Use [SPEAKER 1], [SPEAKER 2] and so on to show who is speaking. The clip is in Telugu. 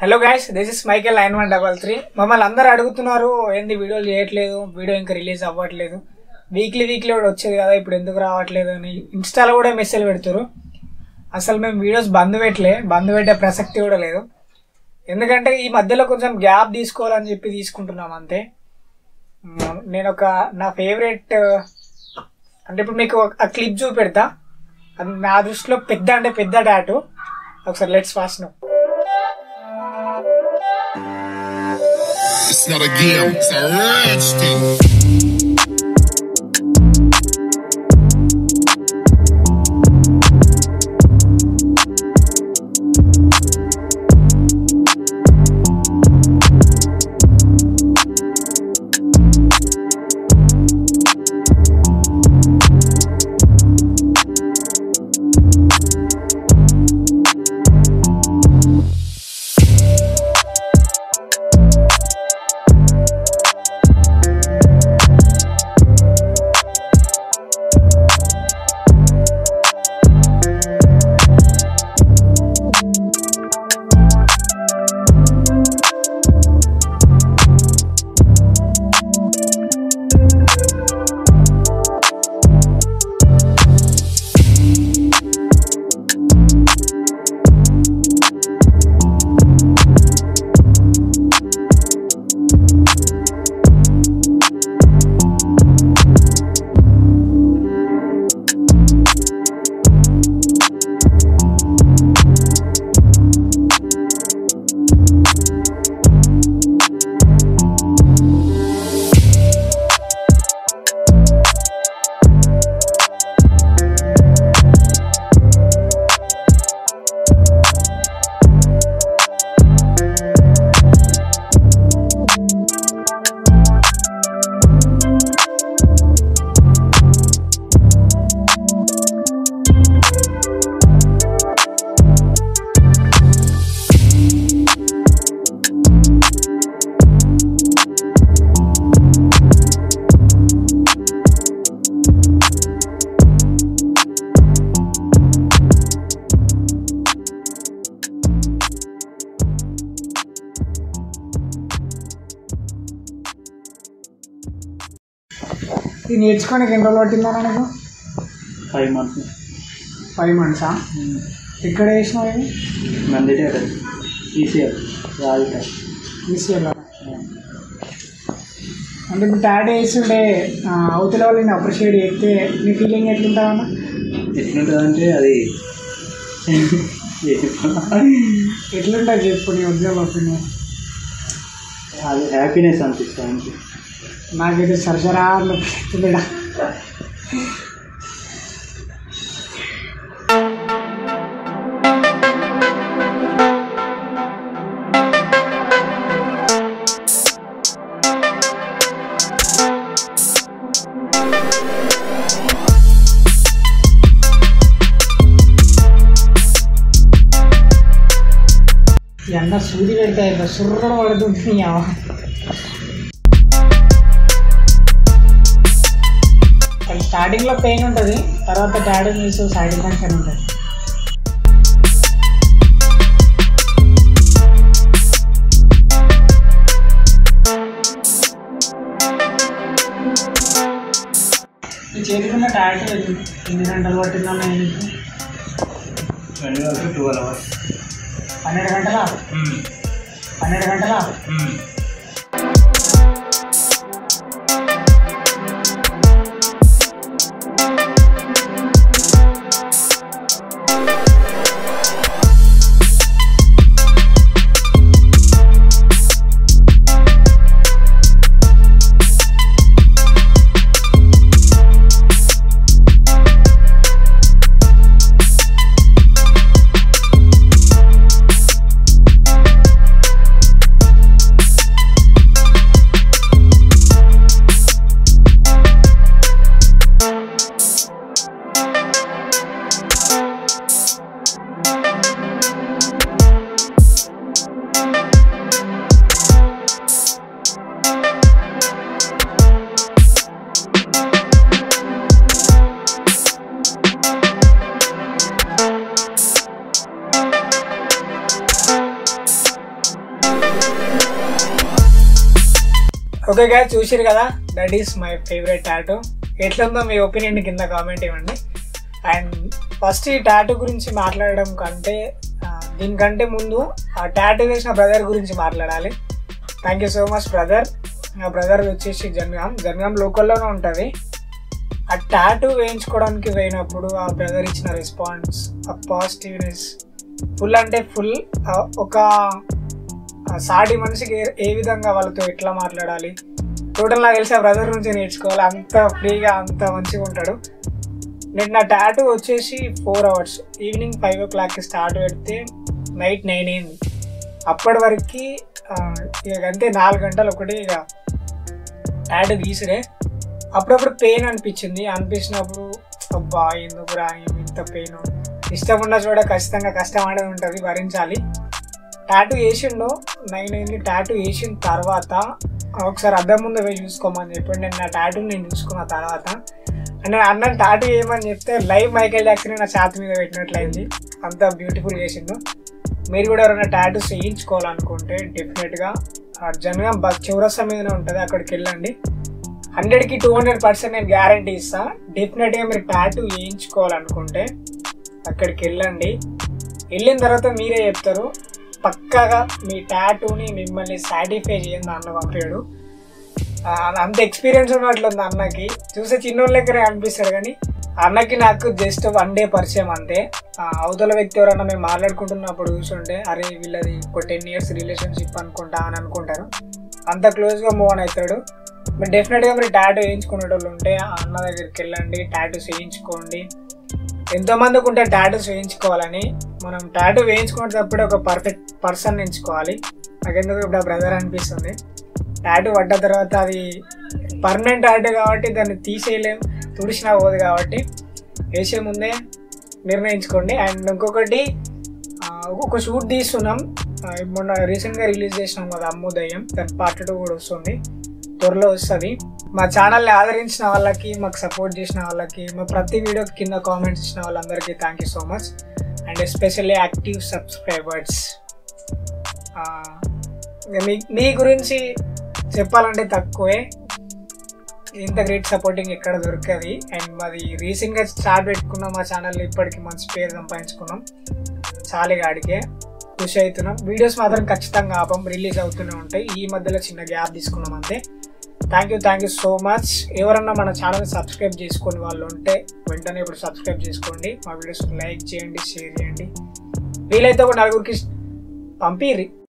[SPEAKER 1] Hello guys this is Michael nine one double three మమ్మల్ని అందరూ అడుగుతున్నారు ఏంది వీడియోలు చేయట్లేదు వీడియో ఇంకా రిలీజ్ అవ్వట్లేదు వీక్లీ వీక్లీ కూడా వచ్చేది కదా ఇప్పుడు ఎందుకు రావట్లేదు అని ఇన్స్టాలో కూడా మెసేజ్ పెడతారు అసలు మేము వీడియోస్ బంద్ పెట్టలే బంద్ పెట్టే ప్రసక్తి కూడా లేదు ఎందుకంటే ఈ మధ్యలో కొంచెం గ్యాప్ తీసుకోవాలని చెప్పి తీసుకుంటున్నాం అంతే మ్, నేను ఒక నా ఫేవరెట్ అంటే ఇప్పుడు మీకు ఆ క్లిప్ చూపెడతా అది నా దృష్టిలో పెద్ద అంటే పెద్ద టాటు ఒకసారి let's fast no
[SPEAKER 2] It's not a game, it's a rich thing.
[SPEAKER 1] ఇది నేర్చుకోనికి ఎన్ని రోజులు పట్టిందా నీకు
[SPEAKER 3] ఫైవ్ మంత్స్
[SPEAKER 1] ఫైవ్ మంత్సా ఎక్కడ వేసినావు ఇది
[SPEAKER 3] నందిటే ఈసీఆర్ రాధిక
[SPEAKER 1] ఈసీఎల్ అంటే ఇప్పుడు టాడ్ వేస్తుంటే ఆ, అవతల వాళ్ళని అప్రిషియేట్ చేస్తే నీ ఫీలింగ్ ఎట్లుంటుందన్న
[SPEAKER 3] ఎట్లుంటుందంటే అది
[SPEAKER 1] ఎట్లుంటుంది చెప్పు నీ ఉద్యోగం ఒపీనియన్
[SPEAKER 3] అది హ్యాపీనెస్ అనిపిస్తుంది
[SPEAKER 1] నాకైతే సరసరా నొప్పిస్తుందిడా ఈ అన్న సూది పెడితే ఇట్లా సుర్ర పడుతుంది నీ అవ్వ. స్టార్టింగ్ లో పెయిన్ ఉంటుంది తర్వాత డాడీ మీస్ సైడ్ ఎఫెక్ట్స్ అని ఉంటుంది ఈ చేతికున్న టాటూ ఎన్ని గంటలు పట్టిందన్న నీకు
[SPEAKER 3] ట్వెల్వ్ అవర్స్
[SPEAKER 1] పన్నెండు గంటలా పన్నెండు గంటలా ఓకే గా చూసిరు కదా that is my favourite tattoo ఎట్లుందో మీ ఒపీనియన్ కింద కామెంట్ ఇవ్వండి అండ్ ఫస్ట్ ఈ టాటూ గురించి మాట్లాడడం కంటే ఆ, దీనికంటే ముందు ఆ టాటూ వేసిన బ్రదర్ గురించి మాట్లాడాలి thank you so much brother నా బ్రదర్ వచ్చేసి జన్గాం జన్గాం లోకల్లోనే ఉంటుంది ఆ టాటూ వేయించుకోవడానికి పోయినప్పుడు ఆ బ్రదర్ ఇచ్చిన రెస్పాన్స్ ఆ పాజిటివ్నెస్ ఫుల్ అంటే ఫుల్ ఒక ఆ సాటి మనిషికి ఏ- ఏ విధంగా వాళ్ళతో ఎట్లా మాట్లాడాలి టోటల్ నాకు తెలిసి ఆ బ్రదర్ నుంచి నేర్చుకోవాలి అంత ఫ్రీగా అంత మంచిగా ఉంటాడు నేను నా టాటూ వచ్చేసి ఫోర్ అవర్స్ ఈవినింగ్ ఫైవ్ ఓ క్లాక్కి స్టార్ట్ పెడితే నైట్ నైన్ అయింది అప్పటి వరకు ఇక అంతే నాలుగు గంటలు ఒకటి ఇక టాటూ గీసుడే అప్పుడప్పుడు పెయిన్ అనిపించింది అనిపించినప్పుడు అబ్బా ఎందుకు రా ఇంత పెయిన్ ఇష్టం ఉన్న చోట ఖచ్చితంగా కష్టం అనేది ఉంటుంది భరించాలి టాటూ వేసిండు నైన్ అయింది టాటూ వేసిన తర్వాత ఒకసారి అద్దం ముందు పోయి చూసుకోమని చెప్పి నేను నా టాటూ నేను చూసుకున్న తర్వాత అంటే అన్న టాటూ వేయమని చెప్తే లైవ్ మైకేల్ జాక్సన్ నా ఛాతి మీద పెట్టినట్లయింది అంత బ్యూటిఫుల్ చేసిండు మీరు కూడా ఎవరైనా టాటూస్ వేయించుకోవాలనుకుంటే డెఫినెట్గా జనగా బస్ చౌరస్తా మీదనే ఉంటుంది అక్కడికి వెళ్ళండి హండ్రెడ్కి టూ హండ్రెడ్ పర్సెంట్ నేను గ్యారంటీ ఇస్తా డెఫినెట్గా మీరు టాటూ వేయించుకోవాలనుకుంటే అక్కడికి వెళ్ళండి వెళ్ళిన తర్వాత మీరే చెప్తారు పక్కాగా మీ టాటూని మిమ్మల్ని సాటిస్ఫై చేయండి అన్న పంపాడు ఆ, అంత ఎక్స్పీరియన్స్ ఉన్నట్లుంది అన్నకి చూసే చిన్నోళ్ళ దగ్గరే అనిపిస్తాడు కానీ అన్నకి నాకు జస్ట్ వన్ డే పరిచయం అంతే ఆ, అవతల వ్యక్తి ఎవరన్నా మేము మాట్లాడుకుంటున్నప్పుడు చూసుంటే అరే వీళ్ళది ఒక టెన్ ఇయర్స్ రిలేషన్షిప్ అనుకుంటా అని అనుకుంటారు అంత క్లోజ్గా మూవ్ ఆన్ అవుతాడు మీరు డెఫినెట్గా మీరు టాటూ వేయించుకునే వాళ్ళు ఉంటే ఆ అన్న దగ్గరికి వెళ్ళండి టాటూస్ వేయించుకోండి ఎంతో మందికి ఉంటే టాటూస్ వేయించుకోవాలని మనం టాటూ వేయించుకునేటప్పుడు ఒక పర్ఫెక్ట్ పర్సన్ ఎంచుకోవాలి నాకెందుకు ఇప్పుడు ఆ బ్రదర్ అనిపిస్తుంది టాటూ పడ్డ తర్వాత అది పర్మనెంట్ టాటూ కాబట్టి దాన్ని తీసేయలేం తుడిచినా పోదు కాబట్టి వేసే ముందే నిర్ణయించుకోండి అండ్ ఇంకొకటి ఆ, ఒక షూట్ తీస్తున్నాం ఆ, మొన్న రీసెంట్గా రిలీజ్ చేసినాం కదా అమ్ముదయం దాని పార్ట్ టూ కూడా వస్తుంది త్వరలో వస్తుంది మా ఛానల్ని ఆదరించిన వాళ్ళకి మాకు సపోర్ట్ చేసిన వాళ్ళకి మా ప్రతి వీడియో కింద కామెంట్స్ ఇచ్చిన వాళ్ళందరికీ thank you so much and especially active subscribers మీ మీ గురించి చెప్పాలంటే తక్కువే ఇంత గ్రేట్ సపోర్టింగ్ ఎక్కడ దొరకది అండ్ మాది రీసెంట్గా స్టార్ట్ పెట్టుకున్నాం మా ఛానల్ ఇప్పటికి మంచి పేరు సంపాదించుకున్నాం చాలే గాడికే ఖుషి అవుతున్నాం వీడియోస్ మాత్రం ఖచ్చితంగా ఆపం రిలీజ్ అవుతూనే ఉంటాయి ఈ మధ్యలో చిన్న గ్యాప్ తీసుకున్నాం అంతే thank you thank you so much ఎవరన్నా మన ఛానల్ సబ్స్క్రైబ్ చేసుకుని వాళ్ళు ఉంటే వెంటనే ఇప్పుడు సబ్స్క్రైబ్ చేసుకోండి మా వీడియోస్ లైక్ చేయండి షేర్ చేయండి వీలైతే ఒక నలుగురికి పంపిరి